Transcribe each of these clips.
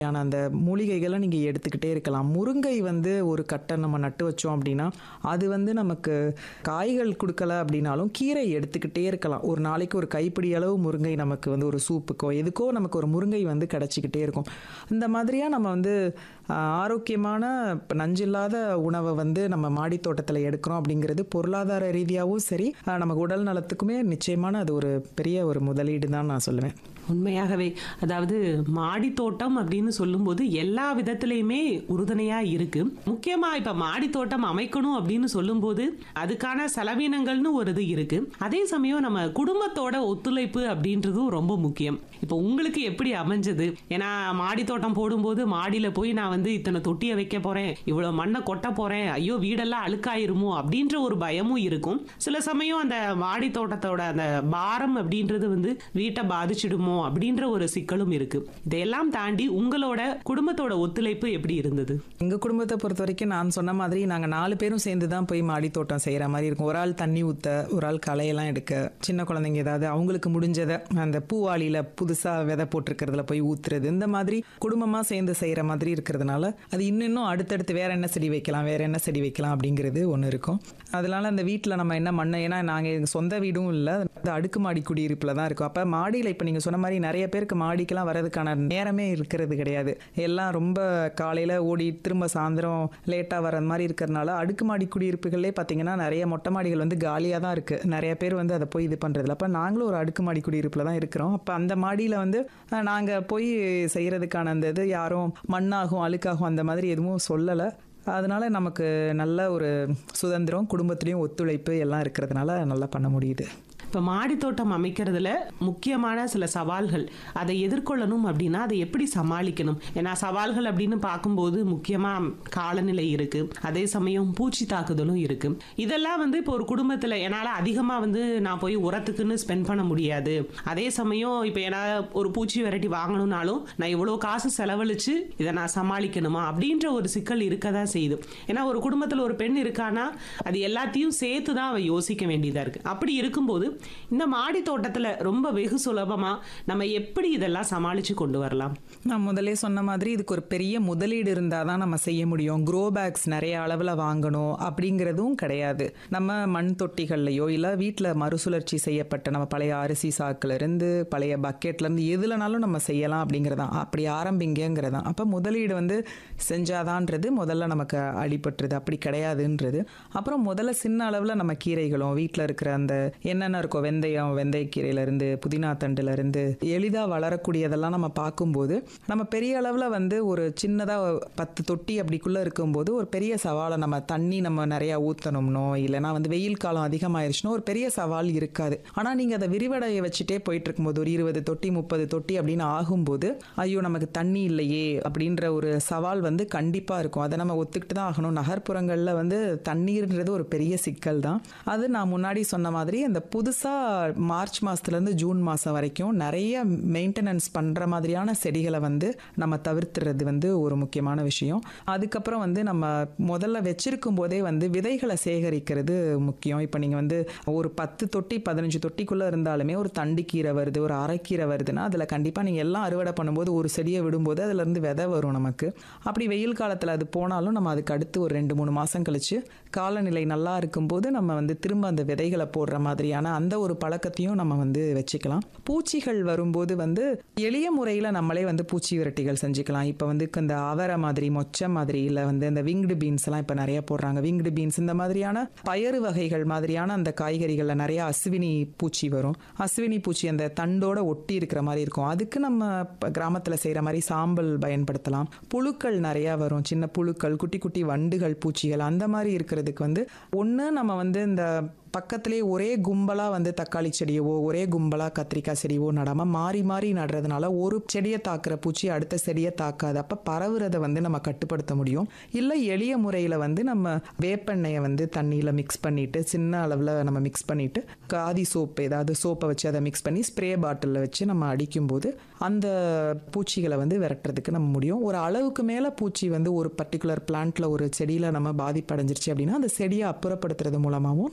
ஆனா அந்த மூலிகைகளை நீங்க எடுத்துக்கிட்டே இருக்கலாம் முருங்கை வந்து ஒரு கட்டை நம்ம நட்டு வச்சோம் அப்படின்னா அது வந்து நமக்கு காய்கள் கொடுக்கல அப்படின்னாலும் கீரை எடுத்துக்கிட்டே இருக்கலாம் ஒரு நாளைக்கு ஒரு கைப்பிடி அளவு முருங்கை நமக்கு வந்து ஒரு சூப்புக்கோ எதுக்கோ நமக்கு ஒரு முருங்கை வந்து கிடச்சிக்கிட்டே இருக்கும் இந்த மாதிரியா நம்ம வந்து ஆஹ், ஆரோக்கியமான இப்ப நஞ்சில்லாத உணவை வந்து நம்ம மாடி தோட்டத்தில் எடுக்கிறோம் அப்படிங்கிறது பொருளாதார ரீதியாகவும் சரி ஆஹ், நமக்கு உடல் நலத்துக்குமே நிச்சயமான அது ஒரு பெரிய ஒரு முதலீடு தான் நான் சொல்லுவேன் உண்மையாகவே அதாவது மாடி தோட்டம் அப்படின்னு சொல்லும்போது எல்லா விதத்திலையுமே உறுதுணையா இருக்கு முக்கியமா இப்ப மாடி தோட்டம் அமைக்கணும் அப்படின்னு சொல்லும்போது அதுக்கான செலவினங்கள்னு ஒரு இது இருக்கு அதே சமயம் நம்ம குடும்பத்தோட ஒத்துழைப்பு அப்படின்றதும் ரொம்ப முக்கியம் இப்போ உங்களுக்கு எப்படி அமைஞ்சது ஏன்னா மாடி தோட்டம் போடும்போது மாடியில போய் நான் வந்து இத்தனை தொட்டியை வைக்க போறேன் இவ்வளவு மண்ணை கொட்ட போறேன் ஐயோ வீடெல்லாம் அழுக்காயிருமோ அப்படின்ற ஒரு பயமும் இருக்கும் சில சமயம் அந்த மாடி தோட்டத்தோட அந்த பாரம் அப்படின்றது வந்து வீட்டை பாதிச்சிடுமோ அப்படின்ற ஒரு சிக்கலும் இருக்கு இதையெல்லாம் தாண்டி உங்களோட குடும்பத்தோட ஒத்துழைப்பு எப்படி இருந்தது எங்க குடும்பத்தை பொறுத்த வரைக்கும் நான் சொன்ன மாதிரி நாங்க நாலு பேரும் சேர்ந்து தான் போய் மாடி தோட்டம் செய்யற மாதிரி இருக்கும் ஒரு ஆள் தண்ணி ஊத்த ஒரு ஆள் களையெல்லாம் எடுக்க சின்ன குழந்தைங்க ஏதாவது அவங்களுக்கு முடிஞ்சதை அந்த பூவாளியில புதுசா விதை போட்டிருக்கிறதுல போய் ஊத்துறது இந்த மாதிரி குடும்பமா சேர்ந்து செய்யற மாதிரி இருக்கிறதுனால அது இன்னும் இன்னும் அடுத்தடுத்து வேற என்ன செடி வைக்கலாம் வேற என்ன செடி வைக்கலாம் அப்படிங்கிறது ஒன்று இருக்கும் அதனால அந்த வீட்டில் நம்ம என்ன மண்ணை ஏன்னா நாங்கள் எங்கள் சொந்த வீடும் இல்லை அடுக்குமாடி குடியிருப்பில் தான் இருக்கும் அப்போ மாடியில் இப்போ நீங்கள் சொன்ன மாதிரி நிறைய பேருக்கு மாடிக்கெல்லாம் வர்றதுக்கான நேரமே இருக்கிறது கிடையாது எல்லாம் ரொம்ப காலையில் ஓடி திரும்ப சாயந்தரம் லேட்டாக வர மாதிரி இருக்கிறதுனால அடுக்குமாடி குடியிருப்புகளே பார்த்தீங்கன்னா நிறைய மொட்டை மாடிகள் வந்து காலியாக தான் இருக்குது நிறைய பேர் வந்து அதை போய் இது பண்ணுறதில்ல அப்போ நாங்களும் ஒரு அடுக்குமாடி குடியிருப்பில் தான் இருக்கிறோம் அப்போ அந்த மாடியில் வந்து நாங்கள் போய் செய்கிறதுக்கான அந்த இது யாரும் மண்ணாகும் அழுக்காகும் அந்த மாதிரி எதுவும் சொல்லலை அதனால நமக்கு நல்ல ஒரு சுதந்திரம் குடும்பத்துலேயும் ஒத்துழைப்பு எல்லாம் இருக்கிறதுனால நல்லா பண்ண முடியுது இப்போ மாடி தோட்டம் அமைக்கிறதுல முக்கியமான சில சவால்கள் அதை எதிர்கொள்ளணும் அப்படின்னா அதை எப்படி சமாளிக்கணும் ஏன்னா சவால்கள் அப்படின்னு பார்க்கும்போது முக்கியமாக காலநிலை இருக்கு அதே சமயம் பூச்சி தாக்குதலும் இருக்கு இதெல்லாம் வந்து இப்போ ஒரு குடும்பத்தில் என்னால் அதிகமாக வந்து நான் போய் உரத்துக்குன்னு ஸ்பெண்ட் பண்ண முடியாது அதே சமயம் இப்போ என்னால் ஒரு பூச்சி வெரைட்டி வாங்கணும்னாலும் நான் இவ்வளோ காசு செலவழிச்சு இதை நான் சமாளிக்கணுமா அப்படின்ற ஒரு சிக்கல் இருக்க தான் செய்யுது ஏன்னா ஒரு குடும்பத்தில் ஒரு பெண் இருக்கானா அது எல்லாத்தையும் சேர்த்து தான் அவ யோசிக்க வேண்டியதாக இருக்கு அப்படி இருக்கும்போது இந்த மாடி தோட்டத்தில் ரொம்ப வெகு சுலபமா நம்ம எப்படி இதெல்லாம் சமாளிச்சு கொண்டு வரலாம் நான் முதல்ல சொன்ன மாதிரி இதுக்கு ஒரு பெரிய முதலீடு இருந்தால் தான் நம்ம செய்ய முடியும் க்ரோ பேக்ஸ் நிறைய அளவில் வாங்கணும் அப்படிங்கிறதும் கிடையாது நம்ம மண் தொட்டிகள்லையோ இல்லை வீட்டில் மறுசுழற்சி செய்யப்பட்ட நம்ம பழைய அரிசி சாக்குல இருந்து பழைய பக்கெட்ல இருந்து எதுலனாலும் நம்ம செய்யலாம் அப்படிங்கிறதான் அப்படி ஆரம்பிங்கிறதான் அப்போ முதலீடு வந்து செஞ்சாதான்றது முதல்ல நமக்கு அடிபட்டுருது அப்படி கிடையாதுன்றது அப்புறம் முதல்ல சின்ன அளவில் நம்ம கீரைகளும் வீட்டில் இருக்கிற அந்த என்னென்ன இருக்கோ வெந்தயம் வெந்தயக்கீரையிலேருந்து புதினா தண்டுலேருந்து எளிதாக வளரக்கூடியதெல்லாம் நம்ம பார்க்கும்போது நம்ம பெரிய அளவில் வந்து ஒரு சின்னதாக பத்து தொட்டி அப்படிக்குள்ளே இருக்கும்போது ஒரு பெரிய சவாலை நம்ம தண்ணி நம்ம நிறையா ஊற்றணும்னோ இல்லைனா வந்து வெயில் காலம் அதிகமாயிருச்சுன்னா ஒரு பெரிய சவால் இருக்காது ஆனால் நீங்கள் அதை விரிவடைய வச்சுட்டே போயிட்டு இருக்கும்போது ஒரு இருபது தொட்டி முப்பது தொட்டி அப்படின்னு ஆகும்போது ஐயோ நமக்கு தண்ணி இல்லையே அப்படின்ற ஒரு சவால் வந்து கண்டிப்பாக இருக்கும் அதை நம்ம ஒத்துக்கிட்டு தான் ஆகணும் நகர்ப்புறங்களில் வந்து தண்ணீர்ன்றது ஒரு பெரிய சிக்கல் தான் அது நான் முன்னாடி சொன்ன மாதிரி அந்த புதுசாக மார்ச் மாதத்துலேருந்து ஜூன் மாதம் வரைக்கும் நிறைய மெயின்டெனன்ஸ் பண்ணுற மாதிரியான செடிகளை வந்து நம்ம தவிர்த்துறது வந்து ஒரு முக்கியமான விஷயம் அதுக்கப்புறம் வந்து நம்ம முதல்ல வச்சிருக்கும் போதே வந்து விதைகளை சேகரிக்கிறது முக்கியம் இப்போ நீங்கள் வந்து ஒரு பத்து தொட்டி பதினஞ்சு தொட்டிக்குள்ளே இருந்தாலுமே ஒரு தண்டுக்கீரை வருது ஒரு அரைக்கீரை வருதுன்னா அதில் கண்டிப்பாக நீங்கள் எல்லாம் அறுவடை பண்ணும்போது ஒரு செடியை விடும்போது அதுலேருந்து விதை வரும் நமக்கு அப்படி வெயில் காலத்தில் அது போனாலும் நம்ம அதுக்கு அடுத்து ஒரு ரெண்டு மூணு மாதம் கழிச்சு காலநிலை நல்லா இருக்கும்போது நம்ம வந்து திரும்ப அந்த விதைகளை போடுற மாதிரியான அந்த ஒரு பழக்கத்தையும் நம்ம வந்து வச்சுக்கலாம் பூச்சிகள் வரும்போது வந்து எளிய முறையில் நம்மளே வந்து பூச்சி விரட்டிகள் செஞ்சுக்கலாம் இப்போ வந்து இந்த அவரை மாதிரி மொச்சை மாதிரி இல்லை வந்து இந்த விங்டு பீன்ஸ் எல்லாம் இப்போ நிறைய போடுறாங்க விங்டு பீன்ஸ் இந்த மாதிரியான பயறு வகைகள் மாதிரியான அந்த காய்கறிகளில் நிறைய அஸ்வினி பூச்சி வரும் அஸ்வினி பூச்சி அந்த தண்டோட ஒட்டி இருக்கிற மாதிரி இருக்கும் அதுக்கு நம்ம கிராமத்தில் செய்கிற மாதிரி சாம்பல் பயன்படுத்தலாம் புழுக்கள் நிறையா வரும் சின்ன புழுக்கள் குட்டி குட்டி வண்டுகள் பூச்சிகள் அந்த மாதிரி இருக்கிறதுக்கு வந்து ஒன்று நம்ம வந்து இந்த பக்கத்துலேயே ஒரே கும்பலாக வந்து தக்காளி செடியவோ ஒரே கும்பலாக கத்திரிக்காய் செடியவோ நடாமல் மாறி மாறி நடுறதுனால ஒரு செடியை தாக்குற பூச்சி அடுத்த செடியை தாக்காது அப்போ பரவுறதை வந்து நம்ம கட்டுப்படுத்த முடியும் இல்லை எளிய முறையில் வந்து நம்ம வேப்பெண்ணெயை வந்து தண்ணியில் மிக்ஸ் பண்ணிட்டு சின்ன அளவில் நம்ம மிக்ஸ் பண்ணிட்டு காதி சோப்பு ஏதாவது சோப்பை வச்சு அதை மிக்ஸ் பண்ணி ஸ்ப்ரே பாட்டிலில் வச்சு நம்ம அடிக்கும்போது அந்த பூச்சிகளை வந்து விரட்டுறதுக்கு நம்ம முடியும் ஒரு அளவுக்கு மேலே பூச்சி வந்து ஒரு பர்டிகுலர் பிளான்ட்ல ஒரு செடியில் நம்ம பாதிப்படைஞ்சிருச்சு அப்படின்னா அந்த செடியை அப்புறப்படுத்துறது மூலமாகவும் நம்ம மற்ற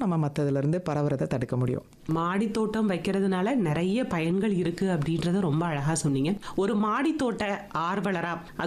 அதுல இருந்து பரவுறதை தடுக்க முடியும் மாடி தோட்டம் வைக்கிறதுனால நிறைய பயன்கள் இருக்கு அப்படின்றத ரொம்ப அழகா சொன்னீங்க ஒரு மாடி தோட்ட ஆர்வலரா